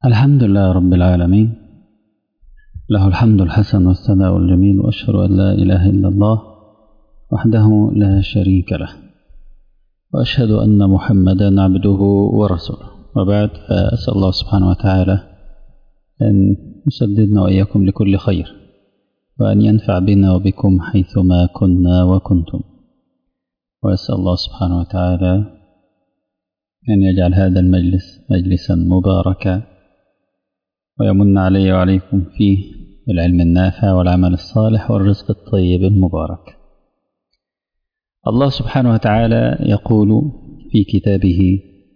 الحمد لله رب العالمين له الحمد الحسن والثناء الجميل وأشهد أن لا إله إلا الله وحده لا شريك له وأشهد أن محمدا عبده ورسوله وبعد فأسأل الله سبحانه وتعالى أن يسددنا وإياكم لكل خير وأن ينفع بنا وبكم حيثما كنا وكنتم وأسأل الله سبحانه وتعالى أن يجعل هذا المجلس مجلسا مباركا ويمن علي وعليكم فيه بالعلم النافع والعمل الصالح والرزق الطيب المبارك الله سبحانه وتعالى يقول في كتابه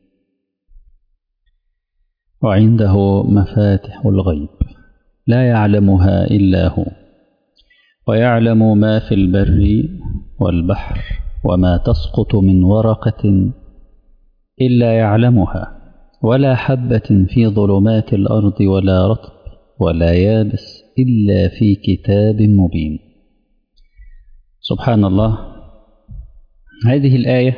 وعنده مفاتح الغيب لا يعلمها إلا هو ويعلم ما في البر والبحر وما تسقط من ورقة إلا يعلمها ولا حبة في ظلمات الأرض ولا رطب ولا يابس إلا في كتاب مبين سبحان الله هذه الآية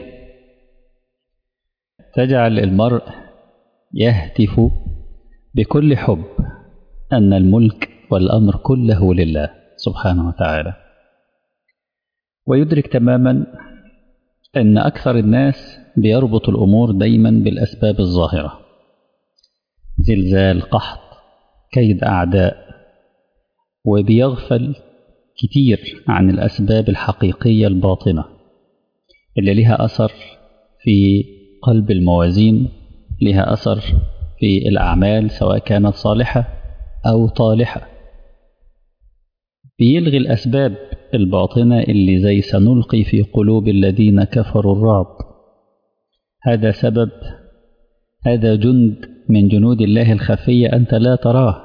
تجعل المرء يهتف بكل حب أن الملك والأمر كله لله سبحانه وتعالى ويدرك تماما أن أكثر الناس بيربط الأمور دايما بالأسباب الظاهرة زلزال قحط كيد أعداء وبيغفل كتير عن الأسباب الحقيقية الباطنة اللي لها أثر في قلب الموازين لها أثر في الأعمال سواء كانت صالحة أو طالحة بيلغي الأسباب الباطنة اللي زي سنلقي في قلوب الذين كفروا الرعب هذا سبب هذا جند من جنود الله الخفية أنت لا تراه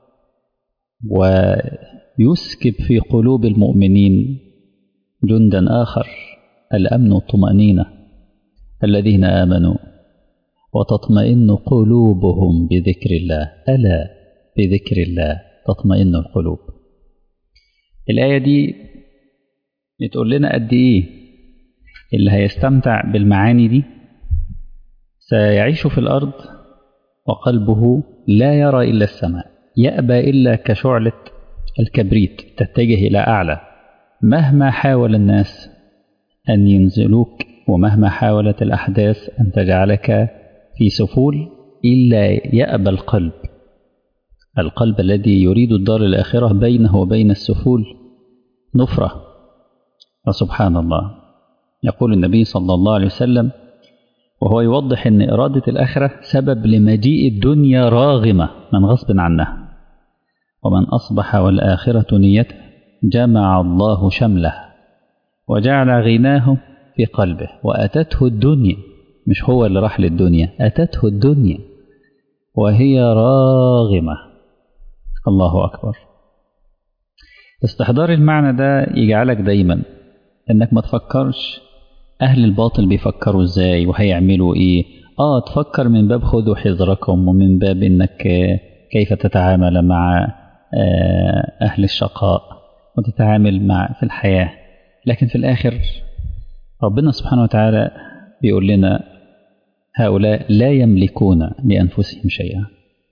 ويسكب في قلوب المؤمنين جندا آخر الأمن والطمأنينة الذين آمنوا وتطمئن قلوبهم بذكر الله ألا بذكر الله تطمئن القلوب الآية دي بتقول لنا قد إيه اللي هيستمتع بالمعاني دي سيعيش في الأرض وقلبه لا يرى إلا السماء يأبى إلا كشعلة الكبريت تتجه إلى أعلى مهما حاول الناس أن ينزلوك ومهما حاولت الأحداث أن تجعلك في سفول إلا يأبى القلب القلب الذي يريد الدار الآخرة بينه وبين السفول نفرة وسبحان الله يقول النبي صلى الله عليه وسلم وهو يوضح أن إرادة الآخرة سبب لمجيء الدنيا راغمة من غصب عنها ومن أصبح والآخرة نيته جمع الله شمله وجعل غناه في قلبه وأتته الدنيا مش هو اللي راح للدنيا أتته الدنيا وهي راغمة الله أكبر استحضار المعنى ده يجعلك دايما انك ما تفكرش اهل الباطل بيفكروا ازاي وهيعملوا ايه اه تفكر من باب خذوا حذركم ومن باب انك كيف تتعامل مع اهل الشقاء وتتعامل مع في الحياة لكن في الاخر ربنا سبحانه وتعالى بيقول لنا هؤلاء لا يملكون لانفسهم شيئا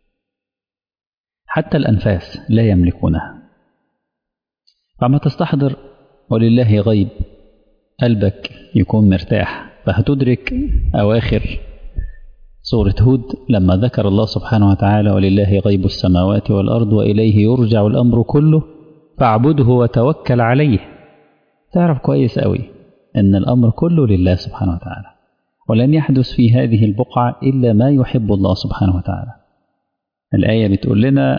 حتى الانفاس لا يملكونها فما تستحضر ولله غيب قلبك يكون مرتاح فهتدرك أواخر سورة هود لما ذكر الله سبحانه وتعالى ولله غيب السماوات والأرض وإليه يرجع الأمر كله فاعبده وتوكل عليه تعرف كويس قوي أن الأمر كله لله سبحانه وتعالى ولن يحدث في هذه البقعة إلا ما يحب الله سبحانه وتعالى الآية بتقول لنا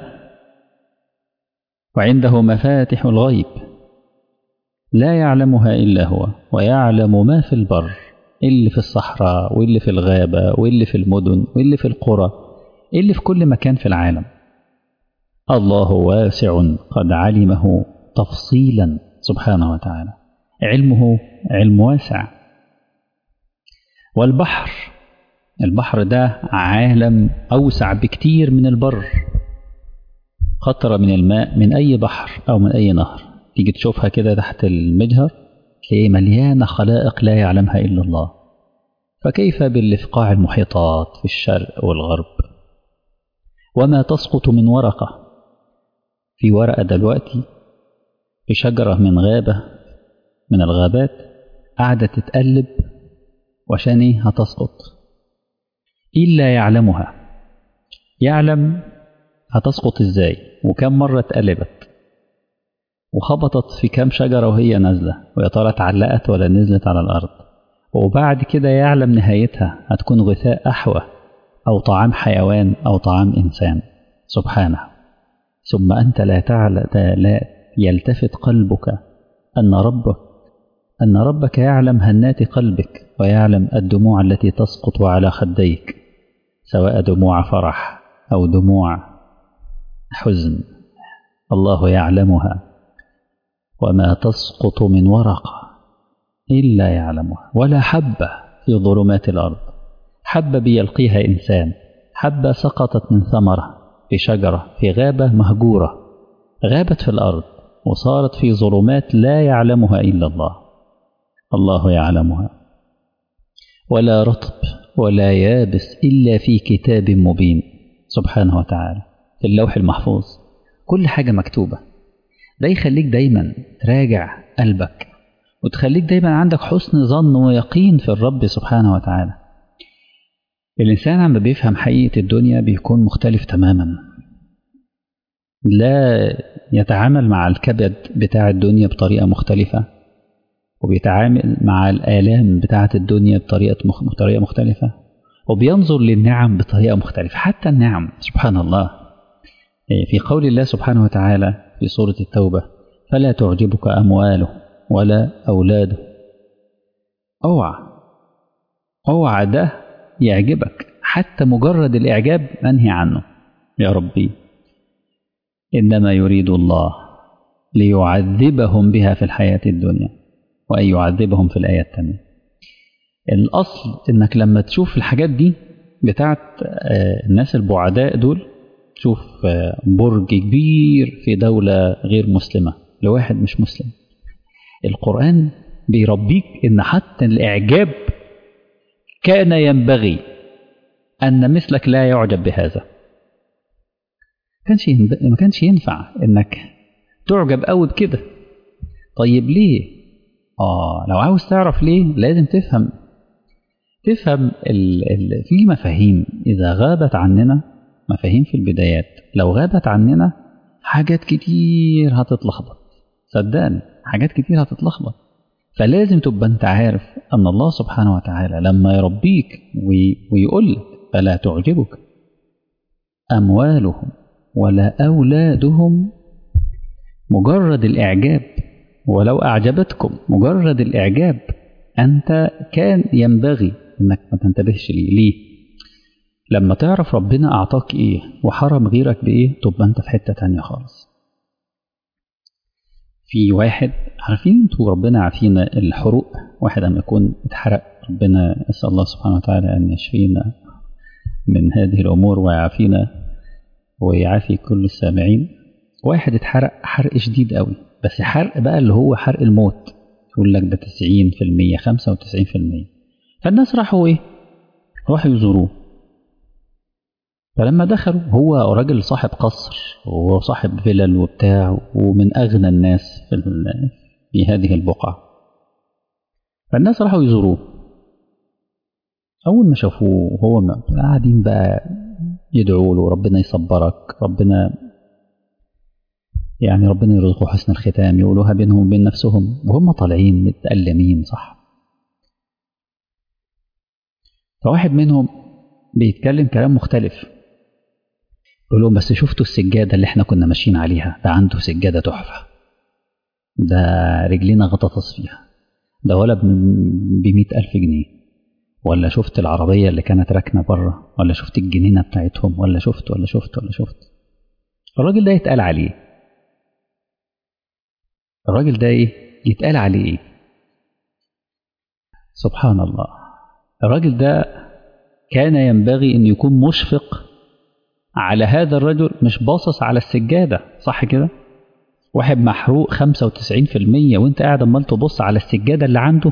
وعنده مفاتح الغيب لا يعلمها إلا هو ويعلم ما في البر اللي في الصحراء واللي في الغابة واللي في المدن واللي في القرى اللي في كل مكان في العالم الله واسع قد علمه تفصيلا سبحانه وتعالى علمه علم واسع والبحر البحر ده عالم أوسع بكتير من البر قطرة من الماء من أي بحر أو من أي نهر تيجي تشوفها كده تحت المجهر تلاقيه مليانة خلائق لا يعلمها إلا الله فكيف باللي في قاع المحيطات في الشرق والغرب وما تسقط من ورقة في ورقة دلوقتي في شجرة من غابة من الغابات قاعدة تتقلب وعشان ايه هتسقط إلا يعلمها يعلم هتسقط ازاي وكم مرة اتقلبت وخبطت في كام شجرة وهي نازلة ويا ترى اتعلقت ولا نزلت على الأرض وبعد كده يعلم نهايتها هتكون غثاء أحوى أو طعام حيوان أو طعام إنسان سبحانه ثم أنت لا تعلم لا يلتفت قلبك أن ربك أن ربك يعلم هنات قلبك ويعلم الدموع التي تسقط على خديك سواء دموع فرح أو دموع حزن الله يعلمها وما تسقط من ورقة إلا يعلمها ولا حبة في ظلمات الأرض حبة بيلقيها إنسان حبة سقطت من ثمرة في شجرة في غابة مهجورة غابت في الأرض وصارت في ظلمات لا يعلمها إلا الله الله يعلمها ولا رطب ولا يابس إلا في كتاب مبين سبحانه وتعالى في اللوح المحفوظ كل حاجة مكتوبة ده يخليك دايما تراجع قلبك وتخليك دايما عندك حسن ظن ويقين في الرب سبحانه وتعالى الإنسان عم بيفهم حقيقة الدنيا بيكون مختلف تماما لا يتعامل مع الكبد بتاع الدنيا بطريقة مختلفة وبيتعامل مع الآلام بتاعة الدنيا بطريقة مخ... بطريقة مختلفة وبينظر للنعم بطريقة مختلفة حتى النعم سبحان الله في قول الله سبحانه وتعالى في سورة التوبة فلا تعجبك أمواله ولا أولاده اوعى اوعى ده يعجبك حتى مجرد الإعجاب منهي عنه يا ربي إنما يريد الله ليعذبهم بها في الحياة الدنيا وأن يعذبهم في الآية الثانية الأصل إنك لما تشوف الحاجات دي بتاعت الناس البعداء دول تشوف برج كبير في دولة غير مسلمة لواحد مش مسلم القرآن بيربيك إن حتى الإعجاب كان ينبغي أن مثلك لا يعجب بهذا كانش ما كانش ينفع إنك تعجب قوي بكده طيب ليه آه لو عاوز تعرف ليه لازم تفهم تفهم ال ال في مفاهيم إذا غابت عننا مفاهيم في البدايات لو غابت عننا حاجات كتير هتتلخبط صدقني حاجات كتير هتتلخبط فلازم تبقى انت عارف ان الله سبحانه وتعالى لما يربيك ويقول لك فلا تعجبك اموالهم ولا اولادهم مجرد الاعجاب ولو اعجبتكم مجرد الاعجاب انت كان ينبغي انك ما تنتبهش ليه ليه لما تعرف ربنا اعطاك ايه وحرم غيرك بايه تبقى انت في حته تانية خالص في واحد عارفين انتوا ربنا عافينا الحروق واحد لما يكون اتحرق ربنا اسال الله سبحانه وتعالى ان يشفينا من هذه الامور ويعافينا ويعافي كل السامعين واحد اتحرق حرق شديد قوي بس حرق بقى اللي هو حرق الموت يقول لك ده 90% 95% فالناس راحوا ايه راحوا يزوروه فلما دخلوا هو راجل صاحب قصر وهو صاحب فلل وبتاع ومن أغنى الناس في, في هذه البقعة فالناس راحوا يزوروه أول ما شافوه وهو قاعدين بقى يدعوا له ربنا يصبرك ربنا يعني ربنا يرزقه حسن الختام يقولوها بينهم وبين نفسهم وهم طالعين متألمين صح فواحد منهم بيتكلم كلام مختلف يقول لهم بس شفتوا السجادة اللي احنا كنا ماشيين عليها ده عنده سجادة تحفة ده رجلينا غطاطس فيها ده ولا بمئة ألف جنيه ولا شفت العربية اللي كانت راكنة بره ولا شفت الجنينة بتاعتهم ولا شفت ولا شفت ولا شفت الراجل ده يتقال عليه الراجل ده ايه يتقال عليه ايه سبحان الله الراجل ده كان ينبغي ان يكون مشفق على هذا الرجل مش باصص على السجادة صح كده واحد محروق 95% وانت قاعد امال تبص على السجادة اللي عنده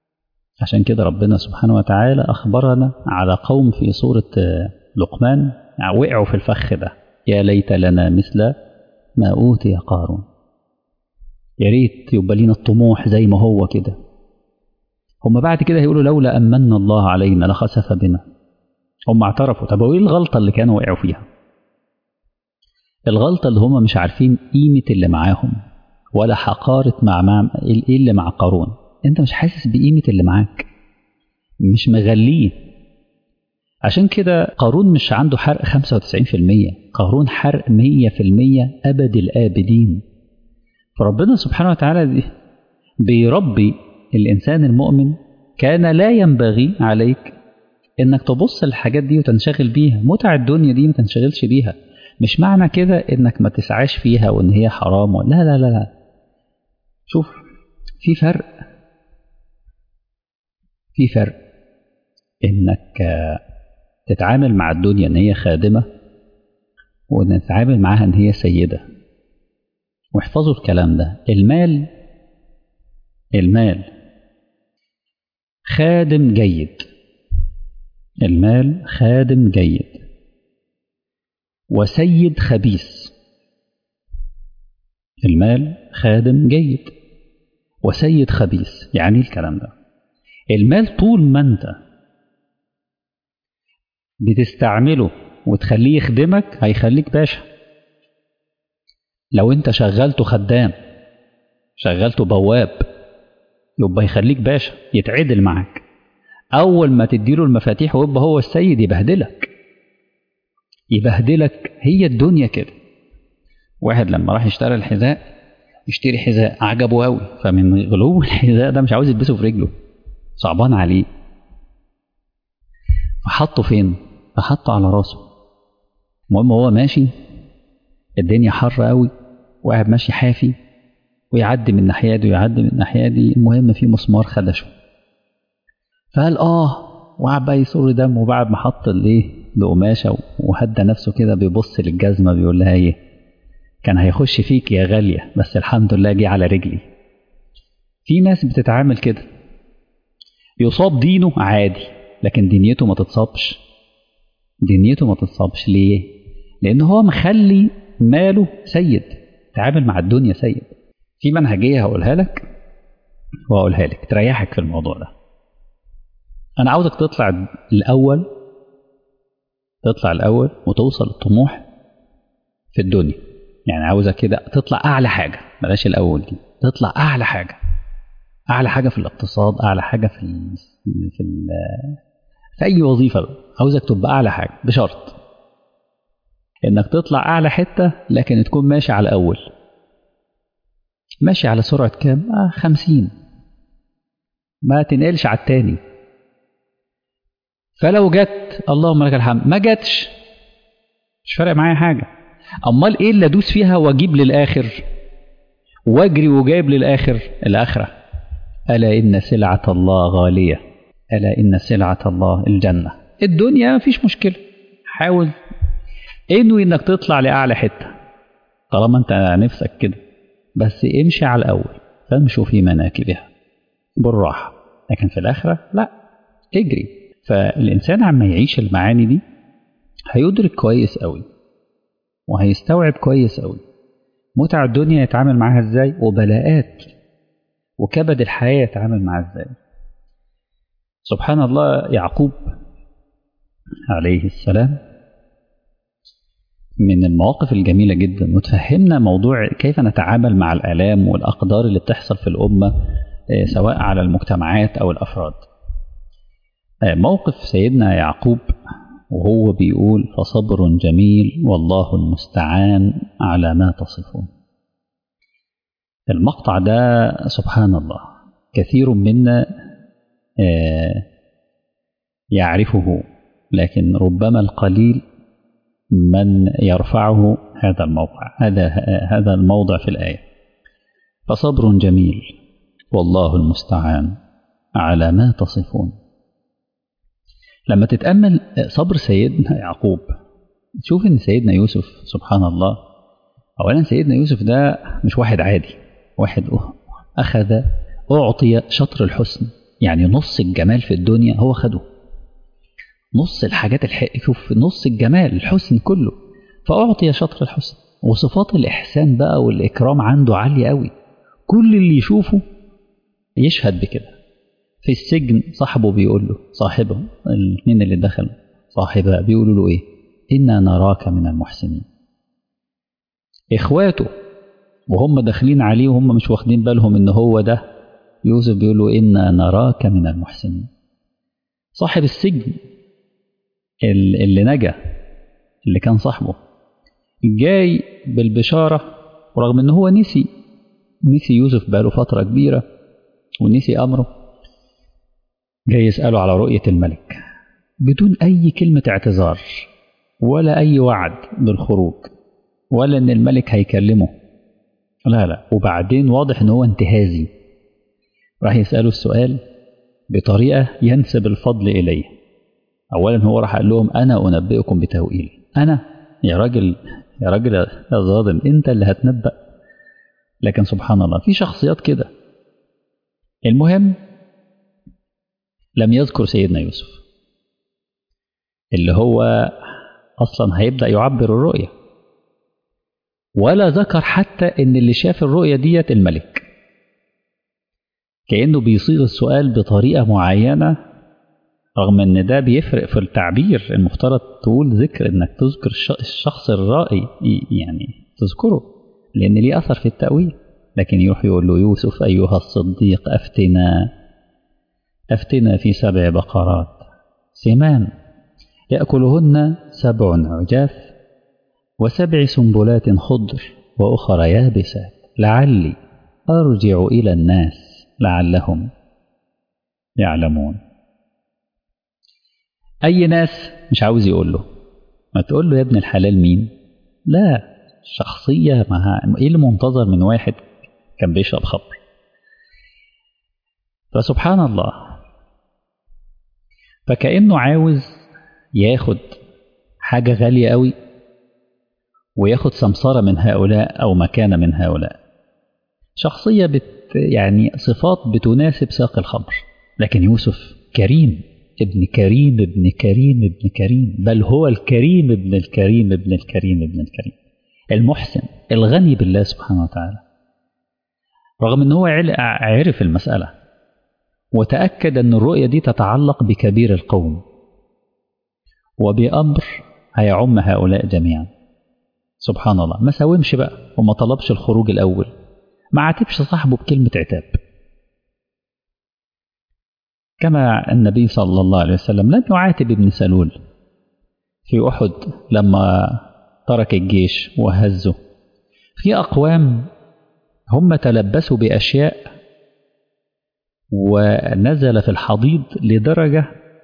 عشان كده ربنا سبحانه وتعالى أخبرنا على قوم في سورة لقمان يعني وقعوا في الفخ ده يا ليت لنا مثل ما أوتي قارون يا ريت يبقى لينا الطموح زي ما هو كده هم بعد كده هيقولوا لولا أمن الله علينا لخسف بنا هم اعترفوا طب وايه الغلطة اللي كانوا وقعوا فيها الغلطة اللي هم مش عارفين قيمة اللي معاهم ولا حقارة مع, مع ايه اللي مع قارون انت مش حاسس بقيمة اللي معاك مش مغليه عشان كده قارون مش عنده حرق 95% قارون حرق 100% أبد الآبدين فربنا سبحانه وتعالى بيربي الإنسان المؤمن كان لا ينبغي عليك إنك تبص للحاجات دي وتنشغل بيها متع الدنيا دي ما تنشغلش بيها مش معنى كده إنك ما تسعاش فيها وإن هي حرام لا لا لا لا شوف في فرق في فرق إنك تتعامل مع الدنيا إن هي خادمة ونتعامل معاها إن هي سيدة واحفظوا الكلام ده المال المال خادم جيد المال خادم جيد وسيد خبيث المال خادم جيد وسيد خبيث يعني الكلام ده المال طول ما انت بتستعمله وتخليه يخدمك هيخليك باشا لو انت شغلته خدام شغلته بواب يبقى يخليك باشا يتعدل معاك اول ما تديله المفاتيح ويبقى هو السيد يبهدلك يبهدلك هي الدنيا كده واحد لما راح يشتري الحذاء يشتري حذاء عجبه قوي فمن غلو الحذاء ده مش عاوز يلبسه في رجله صعبان عليه فحطه فين فحطه على راسه المهم هو ماشي الدنيا حر قوي وقاعد ماشي حافي ويعدي من الناحيه دي ويعدي من الناحيه دي المهم في مسمار خدشه فقال اه وقعد بقى يصر دم وبعد ما حط الايه القماشه وهدى نفسه كده بيبص للجزمه بيقول لها ايه كان هيخش فيك يا غاليه بس الحمد لله جه على رجلي في ناس بتتعامل كده يصاب دينه عادي لكن دنيته ما تتصابش دنيته ما تتصابش ليه لان هو مخلي ماله سيد تعامل مع الدنيا سيد في منهجيه هقولها لك وهقولها لك تريحك في الموضوع ده انا عاوزك تطلع الاول تطلع الاول وتوصل الطموح في الدنيا يعني عاوزك كده تطلع اعلى حاجه بلاش الاول دي تطلع اعلى حاجه اعلى حاجه في الاقتصاد اعلى حاجه في ال في ال في اي وظيفه عاوزك تبقى اعلى حاجه بشرط انك تطلع اعلى حته لكن تكون ماشي على الاول ماشي على سرعه كام آه خمسين ما تنقلش على التاني فلو جت اللهم لك الحمد ما جاتش مش فارق معايا حاجه امال ايه اللي ادوس فيها واجيب للاخر واجري وجايب للاخر الاخره الا ان سلعه الله غاليه الا ان سلعه الله الجنه الدنيا مفيش مشكله حاول انوي انك تطلع لاعلى حته طالما انت نفسك كده بس امشي على الاول فامشوا في مناكبها بالراحه لكن في الاخره لا اجري فالانسان عما يعيش المعاني دي هيدرك كويس قوي وهيستوعب كويس قوي متع الدنيا يتعامل معاها ازاي وبلاءات وكبد الحياه يتعامل معاها ازاي سبحان الله يعقوب عليه السلام من المواقف الجميلة جدا وتفهمنا موضوع كيف نتعامل مع الآلام والأقدار اللي بتحصل في الأمة سواء على المجتمعات أو الأفراد موقف سيدنا يعقوب وهو بيقول فصبر جميل والله المستعان على ما تصفون المقطع ده سبحان الله كثير منا يعرفه لكن ربما القليل من يرفعه هذا الموقع هذا هذا الموضع في الآية فصبر جميل والله المستعان على ما تصفون لما تتأمل صبر سيدنا يعقوب تشوف ان سيدنا يوسف سبحان الله اولا سيدنا يوسف ده مش واحد عادي واحد اخذ اعطي شطر الحسن يعني نص الجمال في الدنيا هو خده نص الحاجات الحق شوف نص الجمال الحسن كله فأعطي شطر الحسن وصفات الإحسان بقى والإكرام عنده عالية قوي كل اللي يشوفه يشهد بكده في السجن صاحبه بيقول له صاحبه الاثنين اللي دخلوا صاحبه بيقولوا له ايه إنا نراك من المحسنين إخواته وهم داخلين عليه وهم مش واخدين بالهم إن هو ده يوسف بيقول له إنا نراك من المحسنين صاحب السجن اللي نجا اللي كان صاحبه جاي بالبشارة ورغم إن هو نسي نسي يوسف بقاله فترة كبيرة ونسي أمره جاي يسأله على رؤية الملك بدون أي كلمة اعتذار ولا أي وعد بالخروج ولا إن الملك هيكلمه لا لا وبعدين واضح إن هو انتهازي راح يسأله السؤال بطريقة ينسب الفضل إليه أولا هو راح قال لهم أنا أنبئكم بتأويل أنا يا راجل يا راجل يا ظالم أنت اللي هتنبأ لكن سبحان الله في شخصيات كده المهم لم يذكر سيدنا يوسف اللي هو أصلا هيبدأ يعبر الرؤية ولا ذكر حتى إن اللي شاف الرؤية ديت الملك كأنه بيصيغ السؤال بطريقة معينة رغم إن ده بيفرق في التعبير المفترض تقول ذكر إنك تذكر الشخص الرائي يعني تذكره لأن ليه أثر في التأويل لكن يروح يقول له يوسف أيها الصديق أفتنا أفتنا في سبع بقرات سمان يأكلهن سبع عجاف وسبع سنبلات خضر وأخرى يابسات لعلي أرجع إلى الناس لعلهم يعلمون أي ناس مش عاوز يقول له ما تقول له يا ابن الحلال مين لا شخصية ما إيه اللي منتظر من واحد كان بيشرب خمر فسبحان الله فكأنه عاوز ياخد حاجة غالية قوي وياخد سمسارة من هؤلاء أو مكانة من هؤلاء شخصية بت يعني صفات بتناسب ساق الخمر لكن يوسف كريم ابن كريم ابن كريم ابن كريم بل هو الكريم ابن الكريم ابن الكريم ابن الكريم المحسن الغني بالله سبحانه وتعالى رغم ان هو عرف المسألة وتأكد أن الرؤية دي تتعلق بكبير القوم وبأمر هيعم هؤلاء جميعا سبحان الله ما ساومش بقى وما طلبش الخروج الأول ما عاتبش صاحبه بكلمة عتاب كما النبي صلى الله عليه وسلم لم يعاتب ابن سلول في أحد لما ترك الجيش وهزه في أقوام هم تلبسوا بأشياء ونزل في الحضيض لدرجة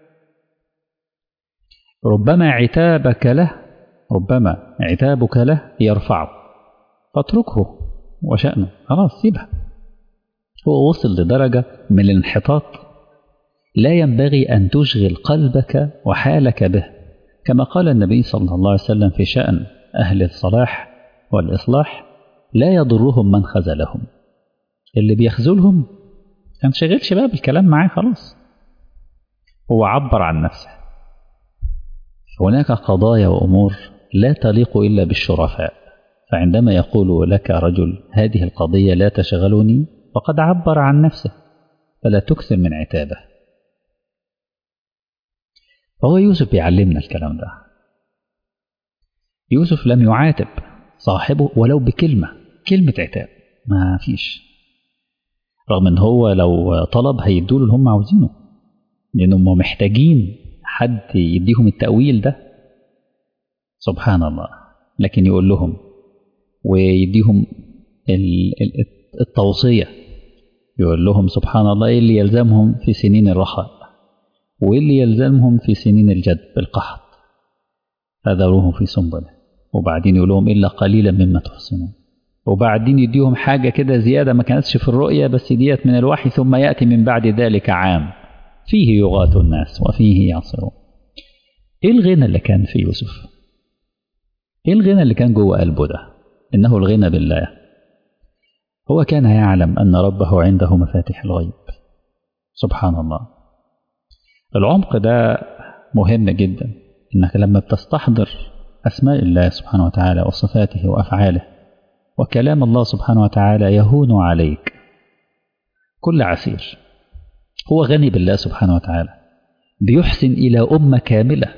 ربما عتابك له ربما عتابك له يرفعه فاتركه وشأنه خلاص سيبها هو وصل لدرجة من الانحطاط لا ينبغي أن تشغل قلبك وحالك به كما قال النبي صلى الله عليه وسلم في شأن أهل الصلاح والإصلاح لا يضرهم من خذلهم اللي بيخذلهم ما تشغلش بقى بالكلام معاه خلاص هو عبر عن نفسه هناك قضايا وأمور لا تليق إلا بالشرفاء فعندما يقول لك رجل هذه القضية لا تشغلني فقد عبر عن نفسه فلا تكثر من عتابه فهو يوسف بيعلمنا الكلام ده يوسف لم يعاتب صاحبه ولو بكلمة كلمة عتاب ما فيش رغم ان هو لو طلب هيدوله اللي هم عاوزينه لانهم محتاجين حد يديهم التأويل ده سبحان الله لكن يقول لهم ويديهم التوصية يقول لهم سبحان الله ايه اللي يلزمهم في سنين الرخاء وايه اللي يلزمهم في سنين الجد بالقحط فذروهم في سنبله وبعدين يقول لهم الا قليلا مما تحصنون وبعدين يديهم حاجة كده زيادة ما كانتش في الرؤية بس ديت من الوحي ثم يأتي من بعد ذلك عام فيه يغاث الناس وفيه يعصرون ايه الغنى اللي كان في يوسف ايه الغنى اللي كان جوه قلبه ده انه الغنى بالله هو كان يعلم ان ربه عنده مفاتيح الغيب سبحان الله العمق ده مهم جدا إنك لما بتستحضر أسماء الله سبحانه وتعالى وصفاته وأفعاله وكلام الله سبحانه وتعالى يهون عليك كل عسير هو غني بالله سبحانه وتعالى بيحسن إلى أمة كاملة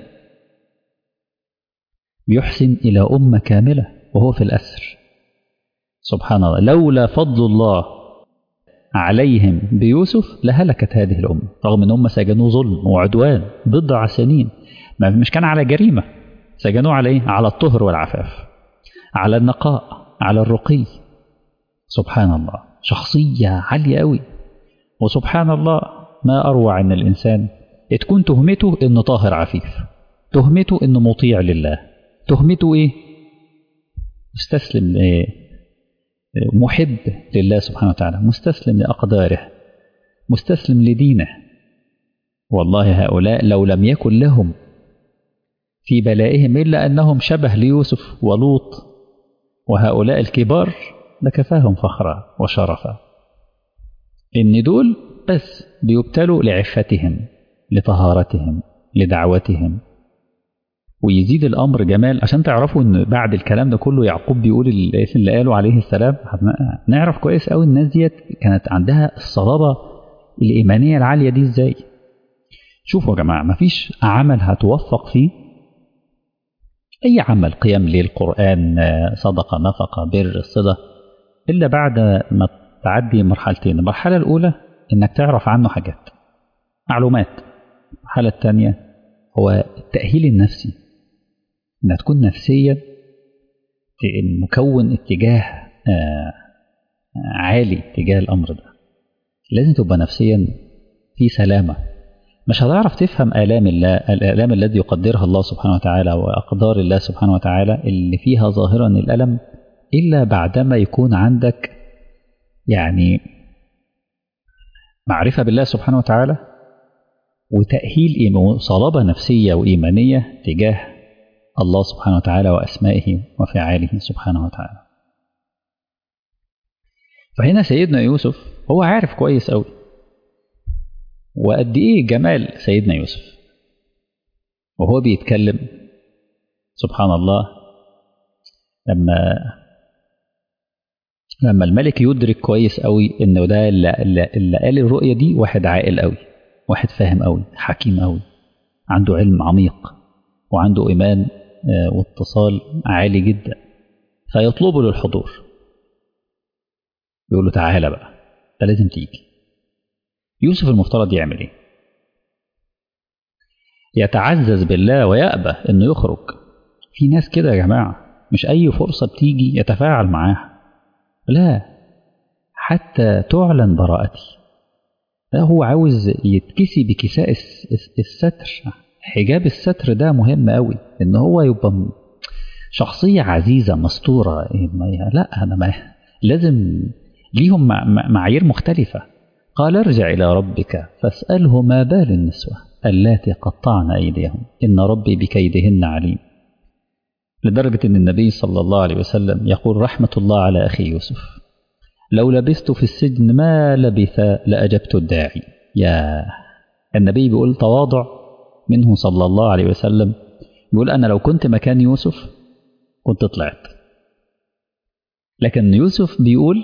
بيحسن إلى أمة كاملة وهو في الأسر سبحان الله لولا فضل الله عليهم بيوسف لهلكت هذه الأمة رغم أن هم سجنوه ظلم وعدوان بضع سنين ما مش كان على جريمة سجنوه على إيه؟ على الطهر والعفاف على النقاء على الرقي سبحان الله شخصية عالية أوي وسبحان الله ما أروع أن الإنسان تكون تهمته أنه طاهر عفيف تهمته أنه مطيع لله تهمته إيه مستسلم إيه؟ محب لله سبحانه وتعالى مستسلم لأقداره مستسلم لدينه والله هؤلاء لو لم يكن لهم في بلائهم إلا أنهم شبه ليوسف ولوط وهؤلاء الكبار لكفاهم فخرا وشرفا إن دول بس بيبتلوا لعفتهم لطهارتهم لدعوتهم ويزيد الأمر جمال عشان تعرفوا إن بعد الكلام ده كله يعقوب بيقول اللي قاله عليه السلام نعرف كويس قوي الناس ديت كانت عندها الصلابة الإيمانية العالية دي إزاي شوفوا يا جماعة مفيش عمل هتوفق فيه أي عمل قيام ليل قرآن صدقة نفقة بر صلة إلا بعد ما تعدي مرحلتين المرحلة الأولى إنك تعرف عنه حاجات معلومات المرحلة الثانية هو التأهيل النفسي إنها تكون نفسيا مكون اتجاه عالي تجاه الأمر ده لازم تبقى نفسيا في سلامة مش هتعرف تفهم آلام الله الآلام الذي يقدرها الله سبحانه وتعالى وأقدار الله سبحانه وتعالى اللي فيها ظاهرا الألم إلا بعدما يكون عندك يعني معرفة بالله سبحانه وتعالى وتأهيل صلابة نفسية وإيمانية تجاه الله سبحانه وتعالى وأسمائه وفعاله سبحانه وتعالى فهنا سيدنا يوسف هو عارف كويس أوي وقد إيه جمال سيدنا يوسف وهو بيتكلم سبحان الله لما لما الملك يدرك كويس قوي انه ده اللي, اللي قال الرؤيه دي واحد عاقل قوي واحد فاهم قوي حكيم قوي عنده علم عميق وعنده ايمان واتصال عالي جدا فيطلبه للحضور يقول له تعالى بقى انت لازم تيجي يوسف المفترض يعمل ايه يتعزز بالله ويأبى انه يخرج في ناس كده يا جماعه مش اي فرصه بتيجي يتفاعل معاها لا حتى تعلن براءتي لا هو عاوز يتكسي بكساء الستر حجاب الستر ده مهم قوي ان هو يبقى شخصية عزيزة مستورة لا أنا ما لازم ليهم معايير مختلفة قال ارجع إلى ربك فاسأله ما بال النسوة اللاتي قطعن أيديهم إن ربي بكيدهن عليم لدرجة أن النبي صلى الله عليه وسلم يقول رحمة الله على أخي يوسف لو لبثت في السجن ما لبث لأجبت الداعي يا النبي بيقول تواضع منه صلى الله عليه وسلم بيقول أنا لو كنت مكان يوسف كنت طلعت لكن يوسف بيقول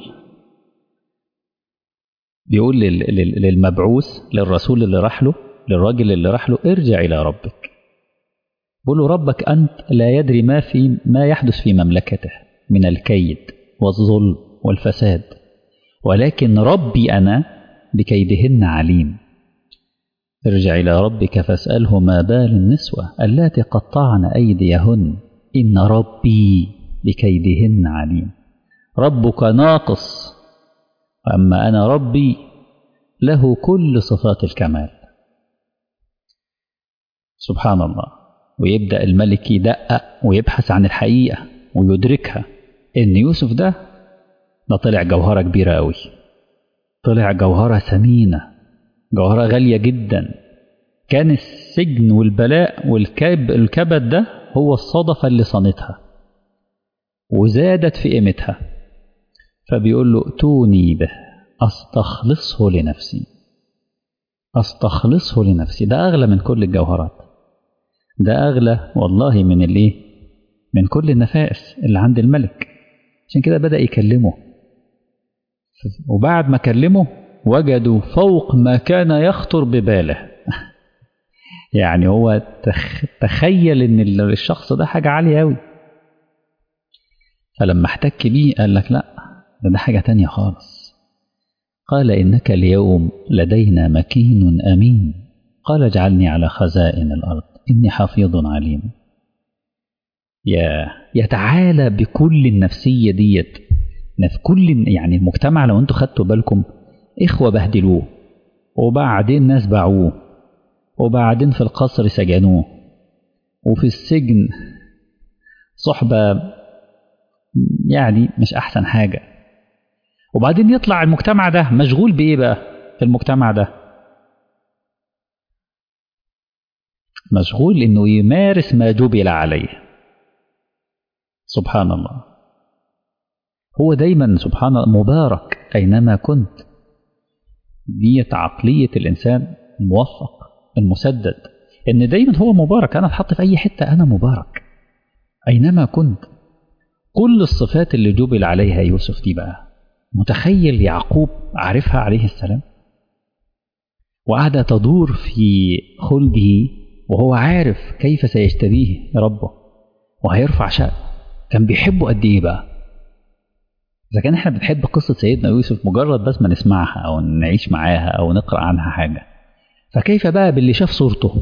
بيقول للمبعوث للرسول اللي راح له للراجل اللي راح له ارجع إلى ربك بقول له ربك أنت لا يدري ما في ما يحدث في مملكته من الكيد والظلم والفساد ولكن ربي أنا بكيدهن عليم ارجع إلى ربك فاسأله ما بال النسوة اللاتي قطعن أيديهن إن ربي بكيدهن عليم ربك ناقص أما أنا ربي له كل صفات الكمال سبحان الله ويبدأ الملك يدقق ويبحث عن الحقيقة ويدركها إن يوسف ده ده طلع جوهرة كبيرة أوي طلع جوهرة ثمينة جوهرة غالية جدا كان السجن والبلاء والكب الكبد ده هو الصدفة اللي صنتها وزادت في قيمتها فبيقول له ائتوني به أستخلصه لنفسي أستخلصه لنفسي ده أغلى من كل الجوهرات ده أغلى والله من الإيه من كل النفائس اللي عند الملك عشان كده بدأ يكلمه وبعد ما كلمه وجدوا فوق ما كان يخطر بباله يعني هو تخيل ان الشخص ده حاجة عالية أوي فلما احتك بيه قال لك لا ده, ده حاجة تانية خالص قال إنك اليوم لدينا مكين أمين قال اجعلني على خزائن الأرض إني حفيظ عليم يا يتعالى بكل النفسية ديت في كل يعني المجتمع لو انتوا خدتوا بالكم إخوة بهدلوه وبعدين ناس باعوه وبعدين في القصر سجنوه وفي السجن صحبة يعني مش أحسن حاجة وبعدين يطلع المجتمع ده مشغول بإيه بقى في المجتمع ده مشغول إنه يمارس ما جبل عليه سبحان الله هو دايما سبحان الله مبارك أينما كنت ديت عقلية الإنسان الموفق المسدد إن دايما هو مبارك أنا اتحط في أي حتة أنا مبارك أينما كنت كل الصفات اللي جبل عليها يوسف دي بقى متخيل يعقوب عارفها عليه السلام وقعد تدور في خلده وهو عارف كيف سيجتبيه ربه وهيرفع شأن كان بيحبه قد ايه بقى اذا كان احنا بنحب قصه سيدنا يوسف مجرد بس ما نسمعها او نعيش معاها او نقرا عنها حاجه فكيف بقى باللي شاف صورته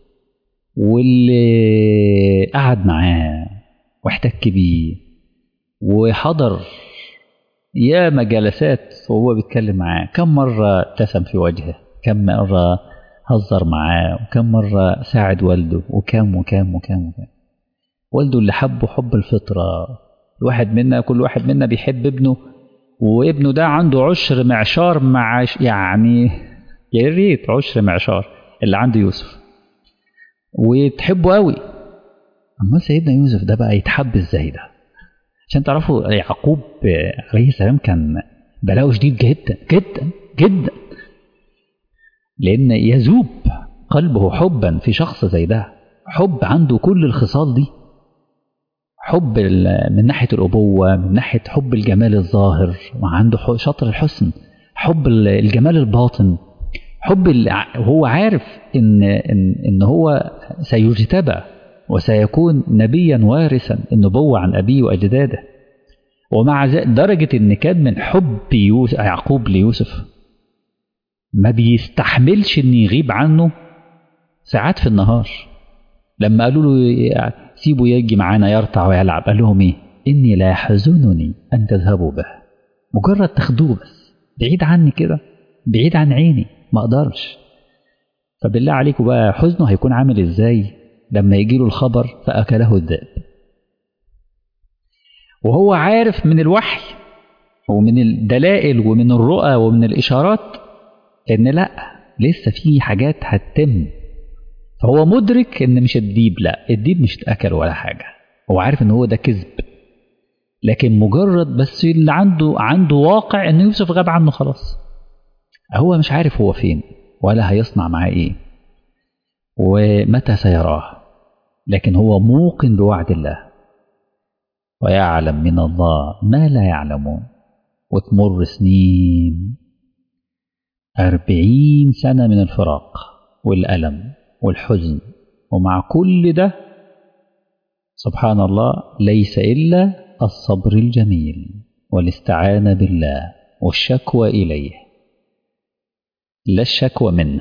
واللي قعد معاه واحتك بيه وحضر ياما جلسات وهو بيتكلم معاه كم مرة ابتسم في وجهه كم مرة هزر معاه وكم مرة ساعد والده وكم وكم وكم وكم والده اللي حبه حب الفطرة الواحد منا كل واحد منا بيحب ابنه وابنه ده عنده عشر معشار مع يعني يا ريت عشر معشار اللي عنده يوسف وتحبه قوي اما سيدنا يوسف ده بقى يتحب ازاي ده عشان تعرفوا يعقوب عليه السلام كان بلاؤه شديد جدا جدا جدا لان يذوب قلبه حبا في شخص زي ده حب عنده كل الخصال دي حب من ناحيه الابوه من ناحيه حب الجمال الظاهر وعنده شطر الحسن حب الجمال الباطن حب هو عارف ان ان ان هو سيجتبى وسيكون نبيا وارثا النبوة عن أبيه وأجداده ومع ذلك درجة إن كان من حب يوسف يعقوب ليوسف ما بيستحملش إن يغيب عنه ساعات في النهار لما قالوا له سيبه يجي معانا يرتع ويلعب قال لهم إيه إني لا يحزنني أن تذهبوا به مجرد تاخدوه بس بعيد عني كده بعيد عن عيني ما أقدرش فبالله عليكم بقى حزنه هيكون عامل إزاي لما يجي له الخبر فأكله الذئب وهو عارف من الوحي ومن الدلائل ومن الرؤى ومن الإشارات إن لأ لسه في حاجات هتتم فهو مدرك إن مش الديب لأ الديب مش اتأكل ولا حاجة هو عارف إن هو ده كذب لكن مجرد بس اللي عنده عنده واقع إن يوسف غاب عنه خلاص هو مش عارف هو فين ولا هيصنع معاه إيه ومتى سيراه لكن هو موقن بوعد الله ويعلم من الله ما لا يعلمون وتمر سنين أربعين سنة من الفراق والألم والحزن ومع كل ده سبحان الله ليس إلا الصبر الجميل والاستعانة بالله والشكوى إليه لا الشكوى منه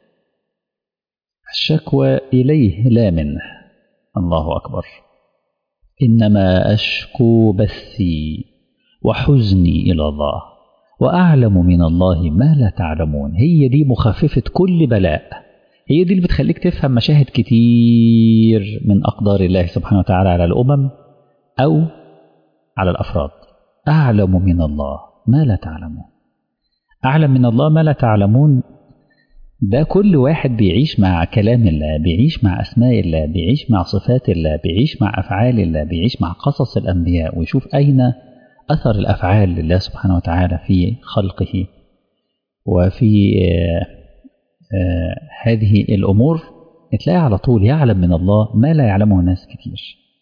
الشكوى إليه لا منه الله أكبر إنما أشكو بثي وحزني إلى الله وأعلم من الله ما لا تعلمون هي دي مخففة كل بلاء هي دي اللي بتخليك تفهم مشاهد كتير من أقدار الله سبحانه وتعالى على الأمم أو على الأفراد أعلم من الله ما لا تعلمون أعلم من الله ما لا تعلمون ده كل واحد بيعيش مع كلام الله بيعيش مع أسماء الله بيعيش مع صفات الله بيعيش مع أفعال الله بيعيش مع قصص الأنبياء ويشوف أين أثر الأفعال لله سبحانه وتعالى في خلقه وفي آه آه هذه الأمور تلاقي على طول يعلم من الله ما لا يعلمه ناس كتير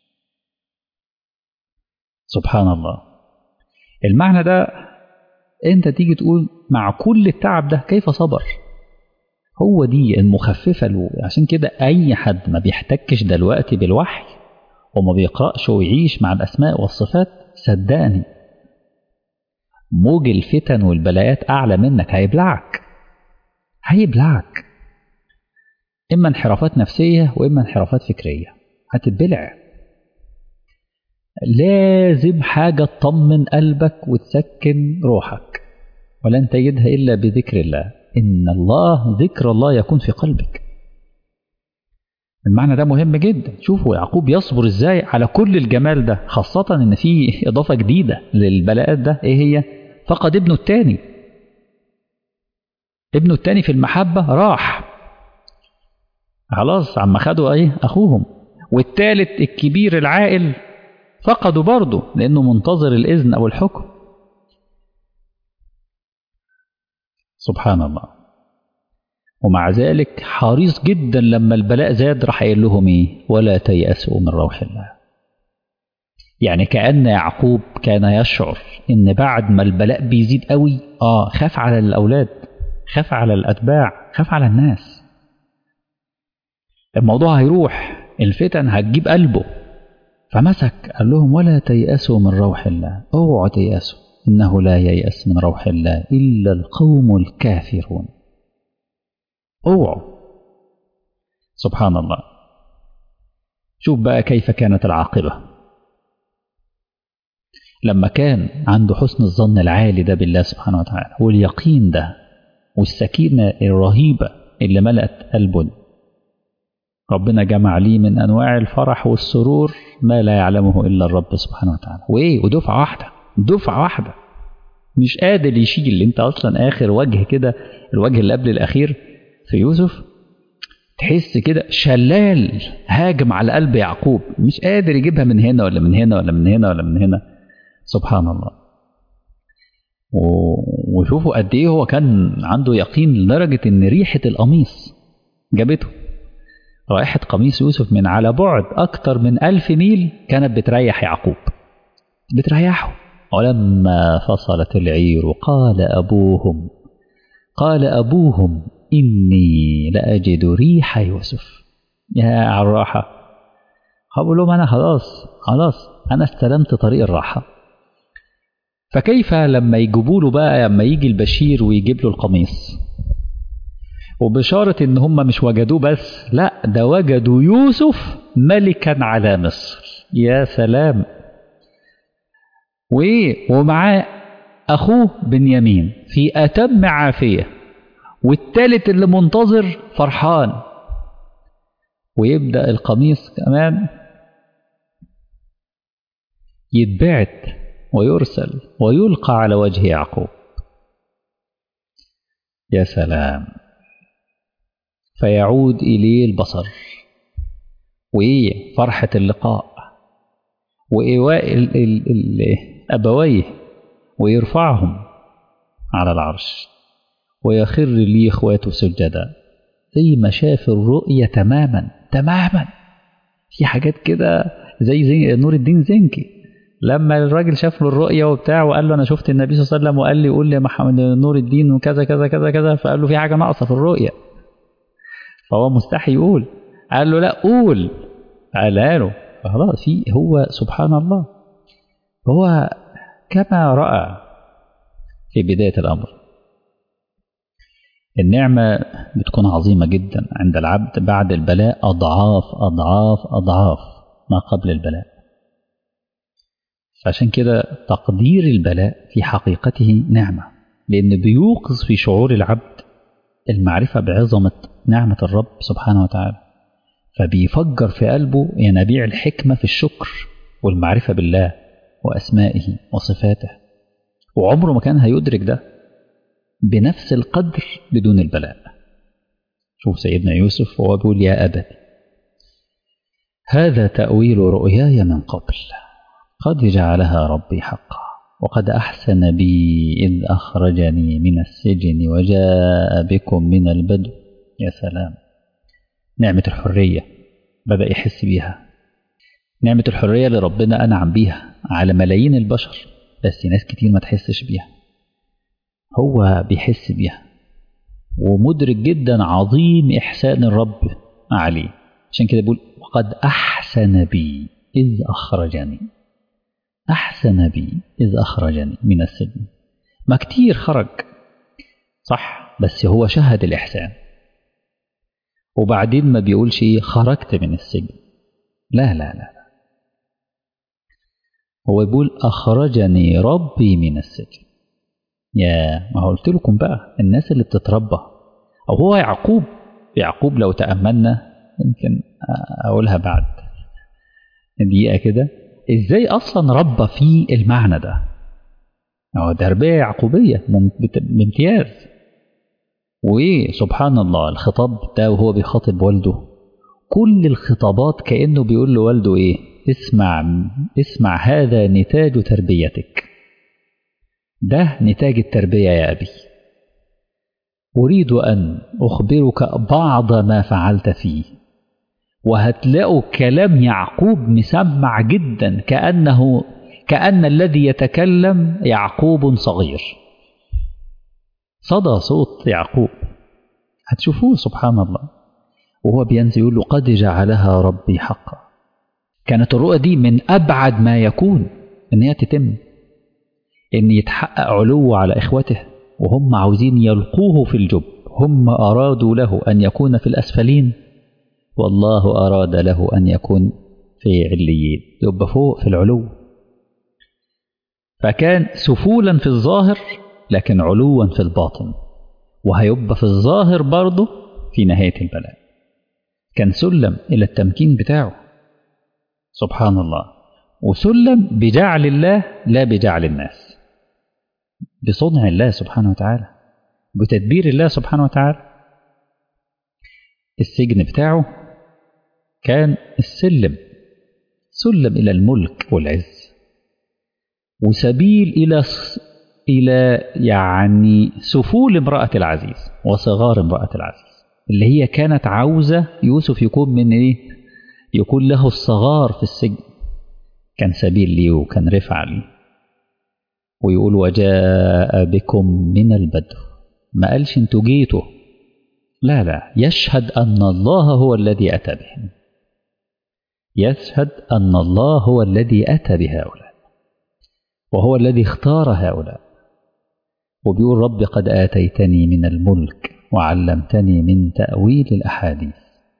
سبحان الله المعنى ده انت تيجي تقول مع كل التعب ده كيف صبر هو دي المخففة له عشان كده أي حد ما بيحتكش دلوقتي بالوحي وما بيقرأش ويعيش مع الأسماء والصفات صدقني موج الفتن والبلايات أعلى منك هيبلعك هيبلعك إما انحرافات نفسية وإما انحرافات فكرية هتتبلع لازم حاجة تطمن قلبك وتسكن روحك ولن تجدها إلا بذكر الله إن الله ذكر الله يكون في قلبك المعنى ده مهم جدا شوفوا يعقوب يصبر ازاي على كل الجمال ده خاصة ان في اضافة جديدة للبلاءات ده ايه هي فقد ابنه التاني ابنه التاني في المحبة راح خلاص عم خدوا ايه اخوهم والتالت الكبير العائل فقدوا برضه لانه منتظر الاذن او الحكم سبحان الله ومع ذلك حريص جدا لما البلاء زاد راح قايل لهم ايه ولا تيأسوا من روح الله يعني كأن يعقوب كان يشعر ان بعد ما البلاء بيزيد قوي اه خاف على الاولاد خاف على الاتباع خاف على الناس الموضوع هيروح الفتن هتجيب قلبه فمسك قال لهم ولا تيأسوا من روح الله اوعوا تيأسوا إنه لا ييأس من روح الله إلا القوم الكافرون اوعوا سبحان الله شوف بقى كيف كانت العاقبة لما كان عنده حسن الظن العالي ده بالله سبحانه وتعالى واليقين ده والسكينة الرهيبة اللي ملأت قلبه ربنا جمع ليه من أنواع الفرح والسرور ما لا يعلمه إلا الرب سبحانه وتعالى وإيه ودفعة واحدة دفعة واحدة مش قادر يشيل انت اصلا اخر وجه كده الوجه اللي قبل الاخير في يوسف تحس كده شلال هاجم على قلب يعقوب مش قادر يجيبها من هنا ولا من هنا ولا من هنا ولا من هنا سبحان الله وشوفوا قد ايه هو كان عنده يقين لدرجة ان ريحة القميص جابته رائحة قميص يوسف من على بعد أكتر من ألف ميل كانت بتريح يعقوب بتريحه ولما فصلت العير قال أبوهم قال أبوهم إني لأجد ريح يوسف يا على الراحة هقول لهم أنا خلاص خلاص أنا استلمت طريق الراحة فكيف لما يجيبوا له بقى لما يجي البشير ويجيب له القميص وبشارة إن هم مش وجدوه بس لا ده وجدوا يوسف ملكا على مصر يا سلام وايه ومعاه اخوه بنيامين في اتم عافيه والتالت اللي منتظر فرحان ويبدا القميص كمان يتبعت ويرسل ويلقى على وجه يعقوب يا سلام فيعود اليه البصر وايه فرحه اللقاء وايواء أبويه ويرفعهم على العرش ويخر لي إخواته سجدا زي ما شاف الرؤية تماما تماما في حاجات كده زي, زي نور الدين زنكي لما الراجل شاف له الرؤية وبتاع وقال له أنا شفت النبي صلى الله عليه وسلم وقال لي قول لي محمد نور الدين وكذا كذا كذا كذا فقال له في حاجة ناقصة في الرؤية فهو مستحي يقول قال له لا قول قالها له فخلاص في هو سبحان الله هو كما رأى في بداية الأمر النعمة بتكون عظيمة جدا عند العبد بعد البلاء أضعاف أضعاف أضعاف ما قبل البلاء فعشان كده تقدير البلاء في حقيقته نعمة لأن بيوقظ في شعور العبد المعرفة بعظمة نعمة الرب سبحانه وتعالى فبيفجر في قلبه ينابيع الحكمة في الشكر والمعرفة بالله وأسمائه وصفاته وعمره ما كان هيدرك ده بنفس القدر بدون البلاء شوف سيدنا يوسف وهو بيقول يا أبت هذا تأويل رؤياي من قبل قد جعلها ربي حقا وقد أحسن بي إذ أخرجني من السجن وجاء بكم من البدو يا سلام نعمة الحرية بدأ يحس بيها نعمة الحرية اللي ربنا أنعم بيها على ملايين البشر بس ناس كتير ما تحسش بيها هو بيحس بيها ومدرك جدا عظيم إحسان الرب عليه عشان كده بيقول وقد أحسن بي إذ أخرجني أحسن بي إذ أخرجني من السجن ما كتير خرج صح بس هو شهد الإحسان وبعدين ما بيقولش إيه خرجت من السجن لا لا لا هو يقول أخرجني ربي من السجن يا ما قلت لكم بقى الناس اللي بتتربى أو هو يعقوب يعقوب لو تأملنا يمكن أقولها بعد دقيقة كده إزاي أصلا ربى في المعنى ده هو تربية يعقوبية بامتياز وإيه سبحان الله الخطاب ده وهو بيخاطب والده كل الخطابات كأنه بيقول لوالده إيه اسمع اسمع هذا نتاج تربيتك ده نتاج التربية يا أبي أريد أن أخبرك بعض ما فعلت فيه وهتلاقوا كلام يعقوب مسمع جدا كأنه كأن الذي يتكلم يعقوب صغير صدى صوت يعقوب هتشوفوه سبحان الله وهو بينزل يقول له قد جعلها ربي حقا كانت الرؤى دي من أبعد ما يكون إن هي تتم إن يتحقق علو على إخوته وهم عاوزين يلقوه في الجب هم أرادوا له أن يكون في الأسفلين والله أراد له أن يكون في عليين يبقى فوق في العلو فكان سفولا في الظاهر لكن علوا في الباطن وهيبقى في الظاهر برضه في نهاية البلاء كان سلم إلى التمكين بتاعه سبحان الله وسلم بجعل الله لا بجعل الناس بصنع الله سبحانه وتعالى بتدبير الله سبحانه وتعالى السجن بتاعه كان السلم سلم إلى الملك والعز وسبيل إلى إلى يعني سفول امرأة العزيز وصغار امرأة العزيز اللي هي كانت عاوزة يوسف يكون من إيه؟ يكون له الصغار في السجن كان سبيل ليه وكان رفع ليه ويقول وجاء بكم من البدو ما قالش انتوا جيتوا لا لا يشهد أن الله هو الذي أتى بهم يشهد أن الله هو الذي أتى بهؤلاء وهو الذي اختار هؤلاء وبيقول رب قد آتيتني من الملك وعلمتني من تأويل الأحاديث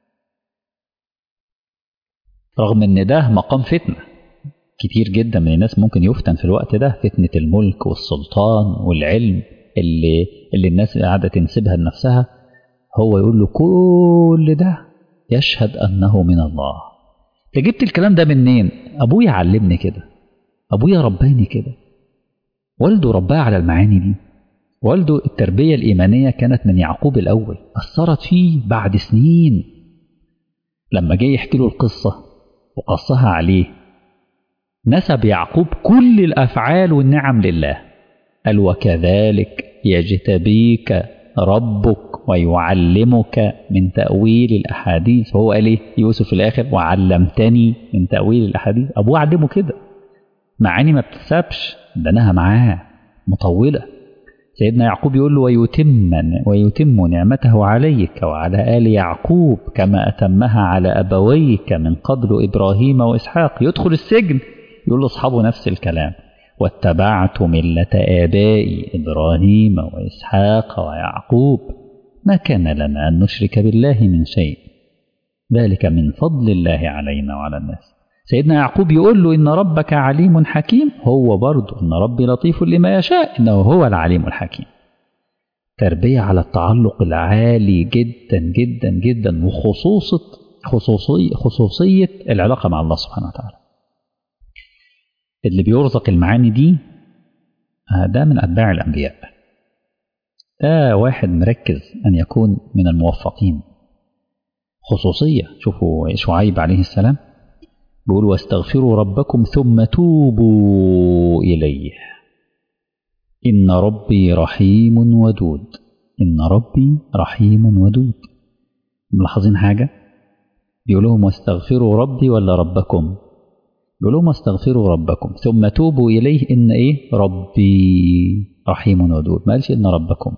رغم ان ده مقام فتنة كتير جدا من الناس ممكن يفتن في الوقت ده فتنة الملك والسلطان والعلم اللي, اللي الناس قاعدة تنسبها لنفسها هو يقول له كل ده يشهد أنه من الله انت جبت الكلام ده منين أبويا علمني كده أبويا رباني كده والده رباه على المعاني دي والده التربية الإيمانية كانت من يعقوب الأول أثرت فيه بعد سنين لما جاي يحكي له القصة وقصها عليه نسب يعقوب كل الأفعال والنعم لله قال وكذلك يجتبيك ربك ويعلمك من تأويل الأحاديث هو قال إيه يوسف في الآخر وعلمتني من تأويل الأحاديث أبوه علمه كده معاني ما بتتسابش دناها معاه مطولة سيدنا يعقوب يقول له ويتم ويتم نعمته عليك وعلى آل يعقوب كما أتمها على أبويك من قبل إبراهيم وإسحاق يدخل السجن يقول لاصحابه نفس الكلام واتبعت ملة آبائي إبراهيم وإسحاق ويعقوب ما كان لنا أن نشرك بالله من شيء ذلك من فضل الله علينا وعلى الناس سيدنا يعقوب يقول له إن ربك عليم حكيم هو برضه إن ربي لطيف لما يشاء إنه هو العليم الحكيم تربية على التعلق العالي جدا جدا جدا وخصوصة خصوصية, خصوصية العلاقة مع الله سبحانه وتعالى اللي بيرزق المعاني دي ده من أتباع الأنبياء ده واحد مركز أن يكون من الموفقين خصوصية شوفوا شعيب عليه السلام بيقول واستغفروا ربكم ثم توبوا إليه إن ربي رحيم ودود إن ربي رحيم ودود ملاحظين حاجة بيقول لهم واستغفروا ربي ولا ربكم بيقول لهم واستغفروا ربكم ثم توبوا إليه إن إيه ربي رحيم ودود ما قالش إن ربكم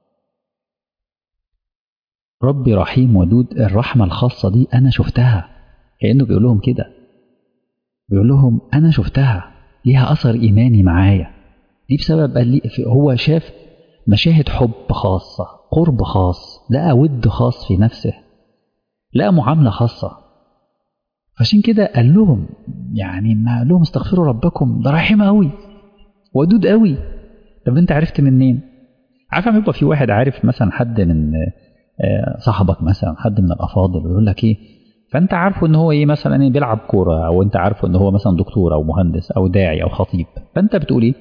ربي رحيم ودود الرحمة الخاصة دي أنا شفتها كأنه بيقول لهم كده بيقول لهم أنا شفتها ليها أثر إيماني معايا دي بسبب قال لي هو شاف مشاهد حب خاصة قرب خاص لقى ود خاص في نفسه لقى معاملة خاصة فعشان كده قال لهم يعني ما قال لهم استغفروا ربكم ده رحيم قوي ودود قوي طب انت عرفت منين عارف لما يبقى في واحد عارف مثلا حد من صاحبك مثلا حد من الافاضل ويقول لك ايه فانت عارفه ان هو ايه مثلا ايه بيلعب كوره او انت عارفه ان هو مثلا دكتور او مهندس او داعي او خطيب فانت بتقول ايه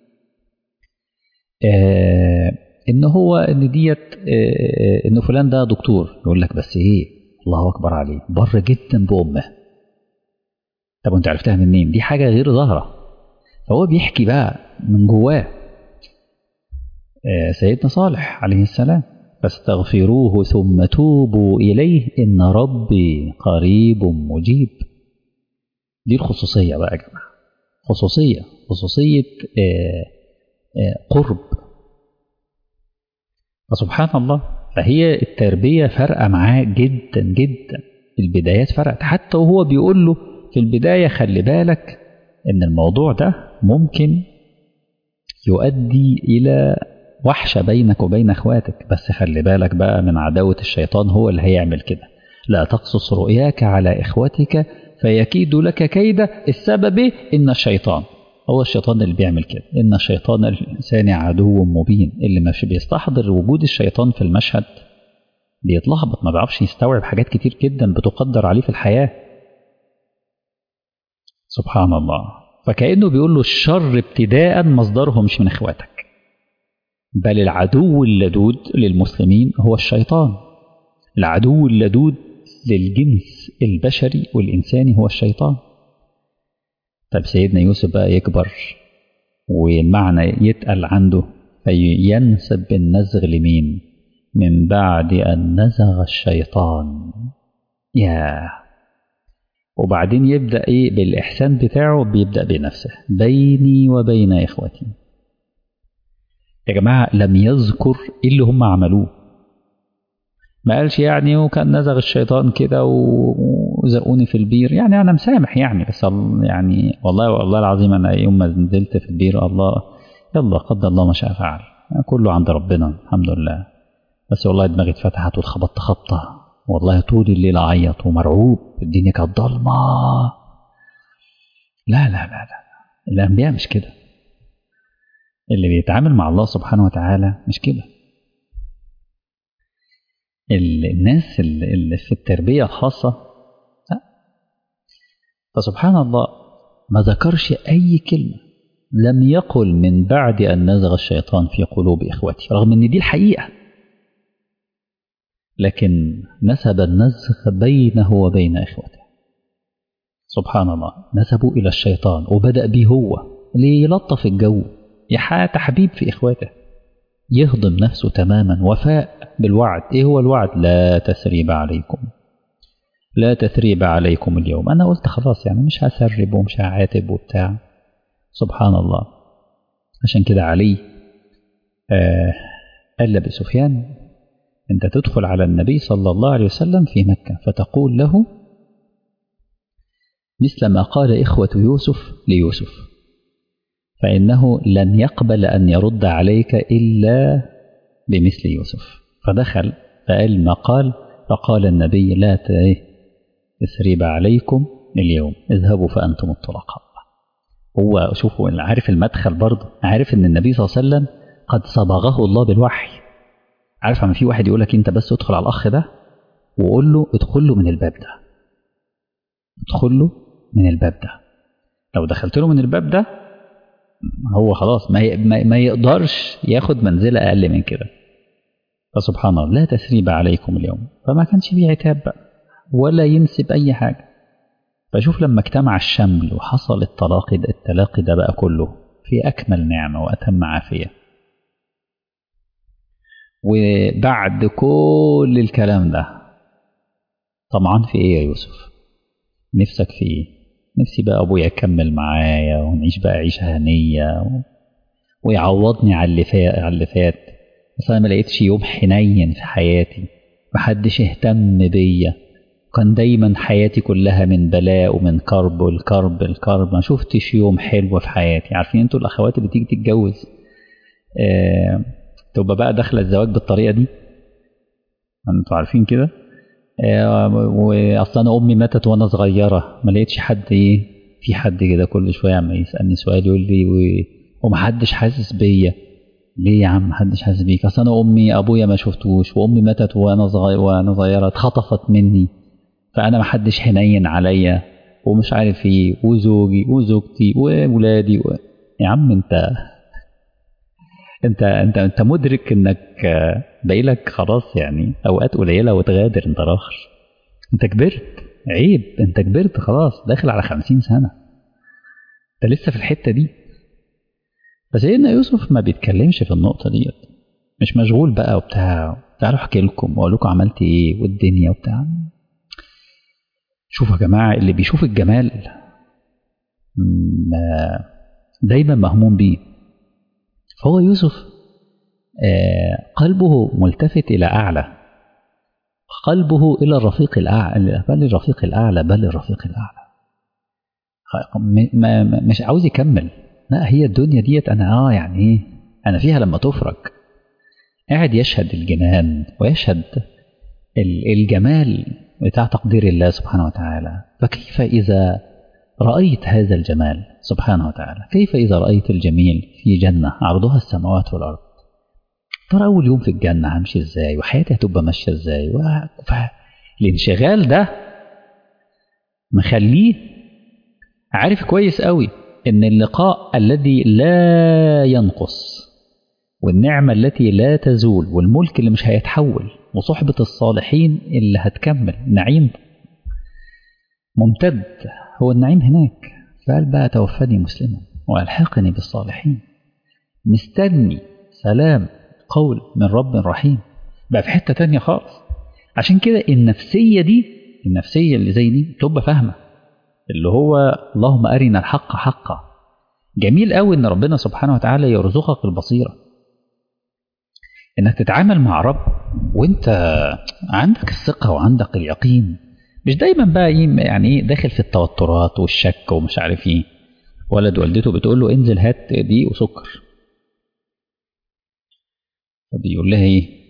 آه ان هو ان ديت آه ان فلان ده دكتور يقول لك بس ايه الله اكبر عليه بر جدا بامه طب وانت عرفتها منين دي حاجه غير ظاهره فهو بيحكي بقى من جواه آه سيدنا صالح عليه السلام فاستغفروه ثم توبوا إليه إن ربي قريب مجيب دي الخصوصية بقى يا جماعة خصوصية خصوصية آآ آآ قرب فسبحان الله فهي التربية فرقة معاه جدا جدا البدايات فرقت حتى وهو بيقول له في البداية خلي بالك إن الموضوع ده ممكن يؤدي إلى وحشة بينك وبين اخواتك بس خلي بالك بقى من عداوة الشيطان هو اللي هيعمل كده لا تقصص رؤياك على إخوتك فيكيد لك كيدا السبب إن الشيطان هو الشيطان اللي بيعمل كده إن الشيطان الإنسان عدو مبين اللي مش بيستحضر وجود الشيطان في المشهد بيتلخبط ما بيعرفش يستوعب حاجات كتير جدا بتقدر عليه في الحياة سبحان الله فكأنه بيقول له الشر ابتداء مصدره مش من اخواتك بل العدو اللدود للمسلمين هو الشيطان العدو اللدود للجنس البشري والإنساني هو الشيطان طب سيدنا يوسف بقى يكبر والمعنى يتقل عنده فينسب النزغ لمين من بعد أن نزغ الشيطان يا وبعدين يبدأ إيه بالإحسان بتاعه بيبدأ بنفسه بيني وبين إخوتي يا جماعة لم يذكر إيه اللي هم عملوه ما قالش يعني وكان نزغ الشيطان كده وزقوني في البير يعني أنا مسامح يعني بس يعني والله والله العظيم أنا يوم ما نزلت في البير الله يلا قدر الله ما شاء فعل كله عند ربنا الحمد لله بس والله دماغي اتفتحت واتخبطت خبطة والله طول الليل أعيط ومرعوب الدنيا كانت ضلمة لا لا لا لا الأنبياء مش كده اللي بيتعامل مع الله سبحانه وتعالى مش كده الناس اللي في التربية الخاصة لا فسبحان الله ما ذكرش أي كلمة لم يقل من بعد أن نزغ الشيطان في قلوب إخوتي رغم أن دي الحقيقة لكن نسب النزغ بينه وبين إخوته سبحان الله نسبوا إلى الشيطان وبدأ به هو ليلطف الجو يحقق تحبيب في إخواته يهضم نفسه تماما وفاء بالوعد إيه هو الوعد لا تثريب عليكم لا تثريب عليكم اليوم أنا قلت خلاص يعني مش هسرب ومش هعاتب وبتاع سبحان الله عشان كده علي آه قال لأبي سفيان أنت تدخل على النبي صلى الله عليه وسلم في مكة فتقول له مثل ما قال إخوة يوسف ليوسف فإنه لن يقبل أن يرد عليك إلا بمثل يوسف فدخل فقال ما قال فقال النبي لا تثريب عليكم اليوم اذهبوا فأنتم الطلقاء هو شوفوا عارف المدخل برضه عارف ان النبي صلى الله عليه وسلم قد صبغه الله بالوحي عارف لما في واحد يقول لك انت بس ادخل على الاخ ده وقول له ادخل له من الباب ده ادخل له من الباب ده لو دخلت له من الباب ده هو خلاص ما ما يقدرش ياخد منزلة أقل من كده فسبحان الله لا تثريب عليكم اليوم فما كانش فيه عتاب بقى ولا ينسب أي حاجة فشوف لما اجتمع الشمل وحصل التلاقي ده التلاقي ده بقى كله في أكمل نعمة وأتم عافية وبعد كل الكلام ده طمعان في ايه يا يوسف نفسك في ايه نفسي بقى ابويا يكمل معايا ونعيش بقى عيشه هنيه و... ويعوضني على اللي فات على اللي فات بس انا ما لقيتش يوم حنين في حياتي محدش اهتم بيا كان دايما حياتي كلها من بلاء ومن كرب والكرب الكرب ما شفتش يوم حلو في حياتي عارفين انتوا الاخوات اللي تيجي تتجوز آه... تبقى بقى داخله الزواج بالطريقه دي انتوا عارفين كده آه... واصلا انا امي ماتت وانا صغيره ما لقيتش حد ايه في حد كده كل شويه عم يسالني سؤال يقول لي و... ومحدش حاسس بيا ليه يا عم محدش حاسس بيك اصل انا امي ابويا ما شفتوش وامي ماتت وانا صغير وانا صغيره اتخطفت مني فانا محدش حنين عليا ومش عارف ايه وزوجي وزوجتي وولادي و... يا عم انت انت انت انت مدرك انك باقيلك خلاص يعني اوقات قليله وتغادر انت راخر انت كبرت عيب انت كبرت خلاص داخل على خمسين سنه انت لسه في الحته دي فسيدنا يوسف ما بيتكلمش في النقطه ديت مش مشغول بقى وبتاع تعالوا احكي لكم واقول لكم عملت ايه والدنيا وبتاع شوفوا يا جماعه اللي بيشوف الجمال دايما مهموم بيه فهو يوسف قلبه ملتفت إلى أعلى قلبه إلى الرفيق الأعلى بل الرفيق الأعلى بل الرفيق الأعلى ما مش عاوز يكمل لا هي الدنيا ديت أنا آه يعني إيه أنا فيها لما تفرج قاعد يشهد الجنان ويشهد الجمال بتاع تقدير الله سبحانه وتعالى فكيف إذا رأيت هذا الجمال سبحانه وتعالى كيف إذا رأيت الجميل في جنة عرضها السماوات والأرض ترى أول يوم في الجنة همشي إزاي وحياتي هتبقى ماشية إزاي و... الانشغال ده مخليه عارف كويس قوي إن اللقاء الذي لا ينقص والنعمة التي لا تزول والملك اللي مش هيتحول وصحبة الصالحين اللي هتكمل نعيم ممتد هو النعيم هناك فقال بقى توفني مسلما والحقني بالصالحين مستني سلام قول من رب رحيم بقى في حتة تانية خالص عشان كده النفسية دي النفسية اللي زي دي تبقى فاهمة اللي هو اللهم أرنا الحق حقا جميل قوي ان ربنا سبحانه وتعالى يرزقك البصيرة انك تتعامل مع رب وانت عندك الثقة وعندك اليقين مش دايما بقى ايه يعني ايه داخل في التوترات والشك ومش عارف ايه ولد والدته بتقول له انزل هات دقيق وسكر فبيقول لها ايه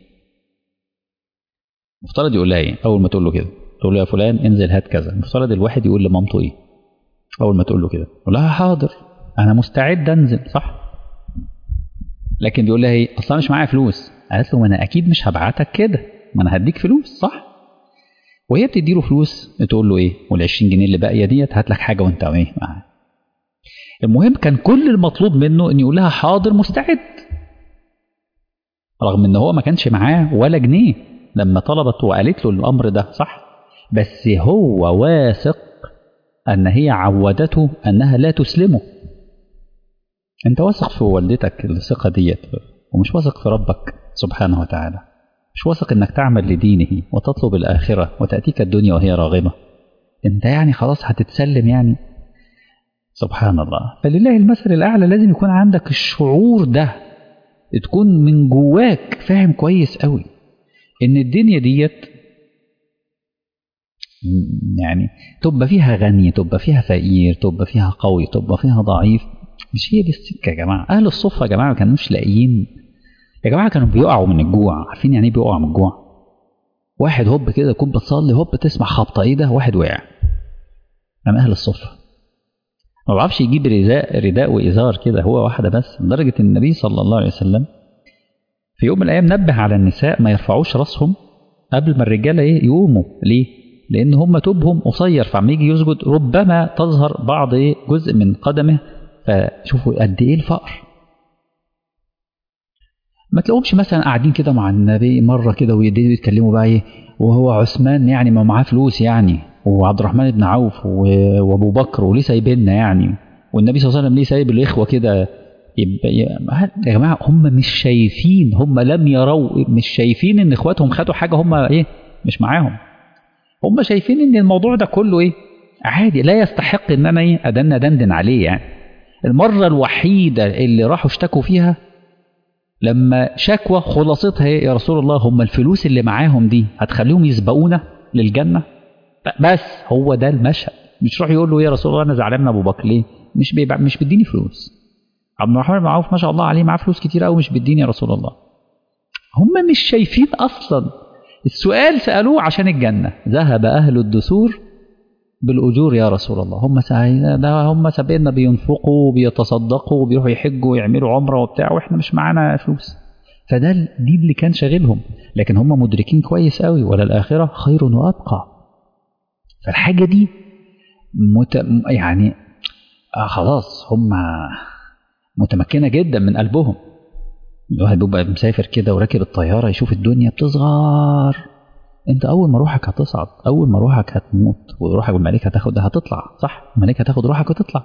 مفترض يقول لها ايه اول ما تقول له كده تقول له يا فلان انزل هات كذا مفترض الواحد يقول لمامته ايه اول ما تقول له كده يقول لها حاضر انا مستعد انزل صح لكن بيقول لها ايه اصلا مش معايا فلوس قالت له ما انا اكيد مش هبعتك كده ما انا هديك فلوس صح وهي بتدي له فلوس تقول له ايه وال 20 جنيه اللي باقيه ديت هات لك حاجه وانت ايه معاها المهم كان كل المطلوب منه ان يقول لها حاضر مستعد رغم ان هو ما كانش معاه ولا جنيه لما طلبت وقالت له الامر ده صح بس هو واثق ان هي عودته انها لا تسلمه انت واثق في والدتك الثقه ديت ومش واثق في ربك سبحانه وتعالى مش واثق انك تعمل لدينه وتطلب الاخره وتاتيك الدنيا وهي راغمه انت يعني خلاص هتتسلم يعني سبحان الله فلله المثل الاعلى لازم يكون عندك الشعور ده تكون من جواك فاهم كويس قوي ان الدنيا ديت يعني تبقى فيها غني تبقى فيها فقير تبقى فيها قوي تبقى فيها ضعيف مش هي دي السكه يا جماعه اهل الصفه يا جماعه ما كانوش لاقيين يا جماعه كانوا بيقعوا من الجوع عارفين يعني ايه بيقعوا من الجوع واحد هوب كده تكون بتصلي هوب تسمع خبطه ايه ده واحد وقع من اهل الصفه ما بعرفش يجيب رداء رداء وازار كده هو واحده بس لدرجه ان النبي صلى الله عليه وسلم في يوم من الايام نبه على النساء ما يرفعوش راسهم قبل ما الرجاله ايه يقوموا ليه؟ لان هم توبهم قصير فعما يجي يسجد ربما تظهر بعض ايه جزء من قدمه فشوفوا قد ايه الفقر ما تلاقوهمش مثلا قاعدين كده مع النبي مره كده ويتكلموا بقى ايه وهو عثمان يعني ما معاه فلوس يعني وعبد الرحمن بن عوف وابو بكر وليه سايبيننا يعني والنبي صلى الله عليه وسلم ليه سايب الاخوه كده يبقى يا جماعه هم مش شايفين هم لم يروا مش شايفين ان اخواتهم خدوا حاجه هم ايه مش معاهم هم شايفين ان الموضوع ده كله ايه عادي لا يستحق ان انا ايه ادن دندن عليه يعني المره الوحيده اللي راحوا اشتكوا فيها لما شكوى خلاصتها ايه يا رسول الله هم الفلوس اللي معاهم دي هتخليهم يسبقونا للجنه بس هو ده المشهد مش روح يقول له يا رسول الله انا زعلان من ابو بكر ليه مش بيبع... مش بيديني فلوس عبد الرحمن بن عوف ما شاء الله عليه معاه فلوس كتير قوي مش بيديني يا رسول الله هم مش شايفين اصلا السؤال سالوه عشان الجنه ذهب اهل الدثور بالاجور يا رسول الله هم سا... ده هم سابقنا بينفقوا وبيتصدقوا وبيروحوا يحجوا ويعملوا عمره وبتاع واحنا مش معانا فلوس فده دي اللي كان شاغلهم لكن هم مدركين كويس قوي ولا الاخره خير وابقى فالحاجه دي مت... يعني آه خلاص هم متمكنه جدا من قلبهم الواحد بيبقى مسافر كده وراكب الطياره يشوف الدنيا بتصغر انت اول ما روحك هتصعد اول ما روحك هتموت وروحك الملائكه هتاخد هتطلع صح الملائكه هتاخد روحك وتطلع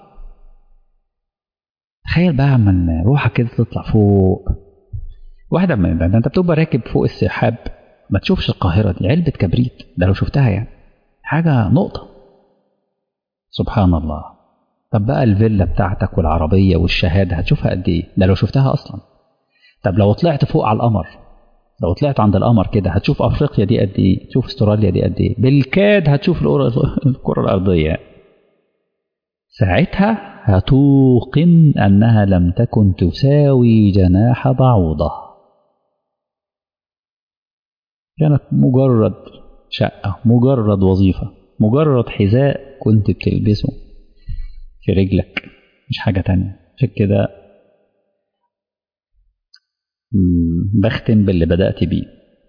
تخيل بقى اما روحك كده تطلع فوق واحده من ده انت بتبقى راكب فوق السحاب ما تشوفش القاهره دي علبه كبريت ده لو شفتها يعني حاجه نقطه سبحان الله طب بقى الفيلا بتاعتك والعربيه والشهاده هتشوفها قد ايه ده لو شفتها اصلا طب لو طلعت فوق على القمر لو طلعت عند القمر كده هتشوف افريقيا دي قد ايه تشوف استراليا دي قد ايه بالكاد هتشوف الكره الارضيه ساعتها هتوقن انها لم تكن تساوي جناح بعوضه كانت مجرد شقه مجرد وظيفه مجرد حذاء كنت بتلبسه في رجلك مش حاجه تانية عشان كده بختم باللي بدأت بيه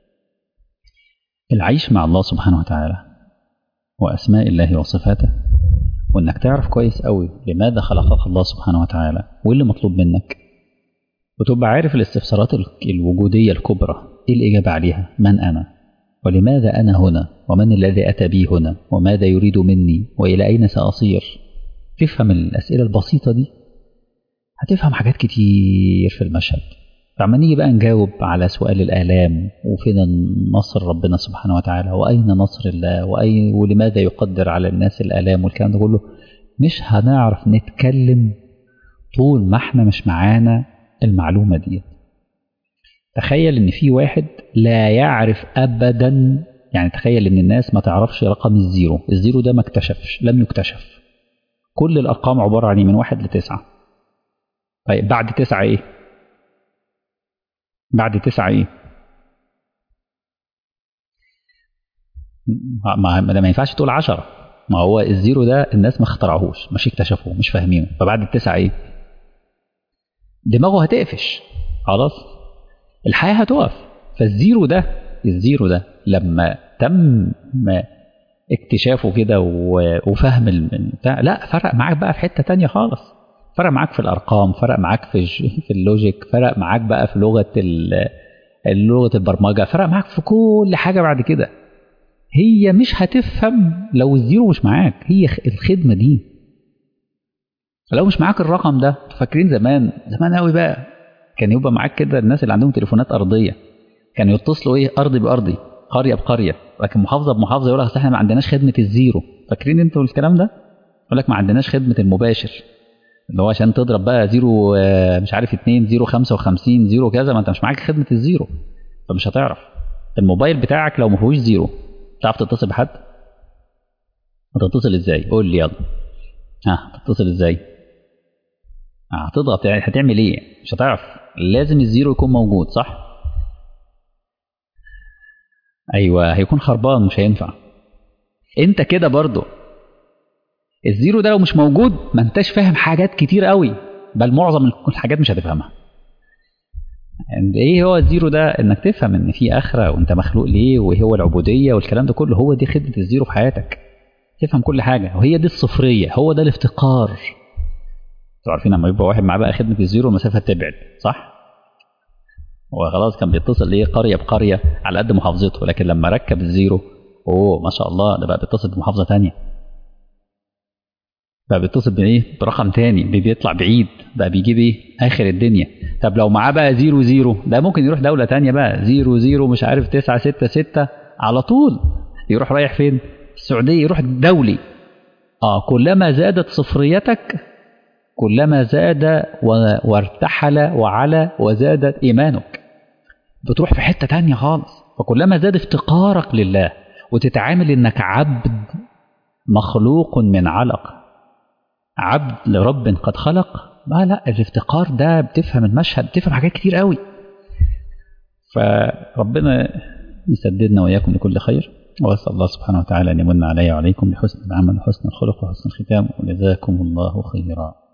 العيش مع الله سبحانه وتعالى وأسماء الله وصفاته وإنك تعرف كويس قوي لماذا خلقك الله سبحانه وتعالى وإيه اللي مطلوب منك وتبقى عارف الاستفسارات الوجودية الكبرى إيه الإجابة عليها من أنا ولماذا أنا هنا ومن الذي أتى بي هنا وماذا يريد مني وإلى أين سأصير تفهم الأسئلة البسيطة دي هتفهم حاجات كتير في المشهد فعما نيجي بقى نجاوب على سؤال الآلام وفين نصر ربنا سبحانه وتعالى وأين نصر الله وأي ولماذا يقدر على الناس الآلام والكلام ده كله مش هنعرف نتكلم طول ما احنا مش معانا المعلومة دي تخيل ان في واحد لا يعرف ابدا يعني تخيل ان الناس ما تعرفش رقم الزيرو الزيرو ده ما اكتشفش لم يكتشف كل الارقام عبارة عن من واحد لتسعة طيب بعد تسعة ايه بعد تسعة ايه ما ما, ما ينفعش تقول عشرة ما هو الزيرو ده الناس ما اخترعوهوش مش اكتشفوه مش فاهمينه فبعد التسعة ايه دماغه هتقفش خلاص الحياة هتقف فالزيرو ده الزيرو ده لما تم اكتشافه كده وفهم البتاع لا فرق معاك بقى في حتة تانية خالص فرق معاك في الارقام فرق معاك في في اللوجيك فرق معاك بقى في لغه لغه البرمجه فرق معاك في كل حاجه بعد كده هي مش هتفهم لو الزيرو مش معاك هي الخدمه دي لو مش معاك الرقم ده فاكرين زمان زمان قوي بقى كان يبقى معاك كده الناس اللي عندهم تليفونات ارضيه كانوا يتصلوا ايه ارضي بارضي قريه بقريه لكن محافظه بمحافظه يقول لك احنا ما عندناش خدمه الزيرو فاكرين انتوا الكلام ده يقول لك ما عندناش خدمه المباشر اللي هو عشان تضرب بقى زيرو مش عارف 2 زيرو 55 زيرو كذا ما انت مش معاك خدمه الزيرو فمش هتعرف الموبايل بتاعك لو ما فيهوش زيرو تعرف تتصل بحد هتتصل ازاي قول لي يلا ها هتتصل ازاي هتضغط يعني هتعمل ايه مش هتعرف لازم الزيرو يكون موجود صح ايوه هيكون خربان مش هينفع انت كده برضه الزيرو ده لو مش موجود ما انتش فاهم حاجات كتير قوي بل معظم الحاجات مش هتفهمها يعني ايه هو الزيرو ده انك تفهم ان في اخره وانت مخلوق ليه وايه هو العبوديه والكلام ده كله هو دي خدمه الزيرو في حياتك تفهم كل حاجه وهي دي الصفريه هو ده الافتقار انتوا عارفين لما يبقى واحد معاه بقى خدمه الزيرو المسافه تبعد صح هو خلاص كان بيتصل ايه قريه بقريه على قد محافظته لكن لما ركب الزيرو اوه ما شاء الله ده بقى بيتصل بمحافظه ثانيه بقى بيتصل بايه برقم تاني بيطلع بعيد بقى بيجيب ايه اخر الدنيا طب لو معاه بقى زيرو زيرو ده ممكن يروح دولة تانية بقى زيرو زيرو مش عارف تسعة ستة ستة على طول يروح رايح فين السعودية يروح دولي اه كلما زادت صفريتك كلما زاد و- وارتحل وعلى وزادت إيمانك بتروح في حتة تانية خالص فكلما زاد افتقارك لله وتتعامل إنك عبد مخلوق من علق عبد لرب قد خلق لا لا الافتقار ده بتفهم المشهد بتفهم حاجات كتير قوي فربنا يسددنا وإياكم لكل خير وأسأل الله سبحانه وتعالى أن يمن علي وعليكم بحسن العمل وحسن الخلق وحسن الختام وجزاكم الله خيرا